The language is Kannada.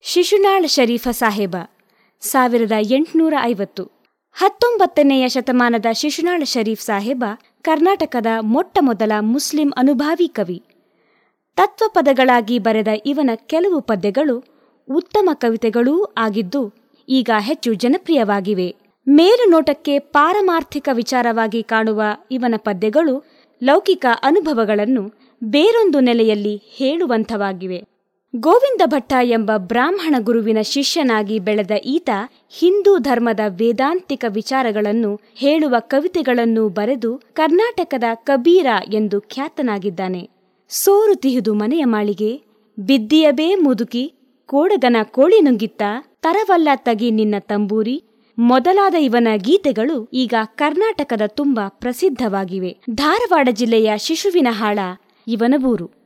ಶಿಶುನಾಳ್ ಶರೀಫ ಸಾಹೇಬ ಸಾವಿರದ ಎಂಟುನೂರ ಐವತ್ತು ಹತ್ತೊಂಬತ್ತನೆಯ ಶತಮಾನದ ಶಿಶುನಾಳ್ ಶರೀಫ್ ಸಾಹೇಬ ಕರ್ನಾಟಕದ ಮೊಟ್ಟಮೊದಲ ಮುಸ್ಲಿಂ ಅನುಭಾವಿ ಕವಿ ತತ್ವಪದಗಳಾಗಿ ಬರೆದ ಇವನ ಕೆಲವು ಪದ್ಯಗಳು ಉತ್ತಮ ಕವಿತೆಗಳೂ ಆಗಿದ್ದು ಈಗ ಹೆಚ್ಚು ಜನಪ್ರಿಯವಾಗಿವೆ ಮೇಲುನೋಟಕ್ಕೆ ಪಾರಮಾರ್ಥಿಕ ವಿಚಾರವಾಗಿ ಕಾಣುವ ಇವನ ಪದ್ಯಗಳು ಲೌಕಿಕ ಅನುಭವಗಳನ್ನು ಬೇರೊಂದು ನೆಲೆಯಲ್ಲಿ ಹೇಳುವಂಥವಾಗಿವೆ ಗೋವಿಂದ ಭಟ್ಟ ಎಂಬ ಬ್ರಾಹ್ಮಣ ಗುರುವಿನ ಶಿಷ್ಯನಾಗಿ ಬೆಳೆದ ಈತ ಹಿಂದೂ ಧರ್ಮದ ವೇದಾಂತಿಕ ವಿಚಾರಗಳನ್ನು ಹೇಳುವ ಕವಿತೆಗಳನ್ನು ಬರೆದು ಕರ್ನಾಟಕದ ಕಬೀರ ಎಂದು ಖ್ಯಾತನಾಗಿದ್ದಾನೆ ಸೋರು ತಿಹುದು ಮನೆಯ ಮಾಳಿಗೆ ಬಿದ್ದಿಯಬೇ ಮುದುಕಿ ಕೋಡಗನ ಕೋಳಿ ನುಂಗಿತ್ತ ತರವಲ್ಲ ತಗಿ ನಿನ್ನ ತಂಬೂರಿ ಮೊದಲಾದ ಇವನ ಗೀತೆಗಳು ಈಗ ಕರ್ನಾಟಕದ ತುಂಬ ಪ್ರಸಿದ್ಧವಾಗಿವೆ ಧಾರವಾಡ ಜಿಲ್ಲೆಯ ಶಿಶುವಿನ ಹಾಳ ಇವನ ಊರು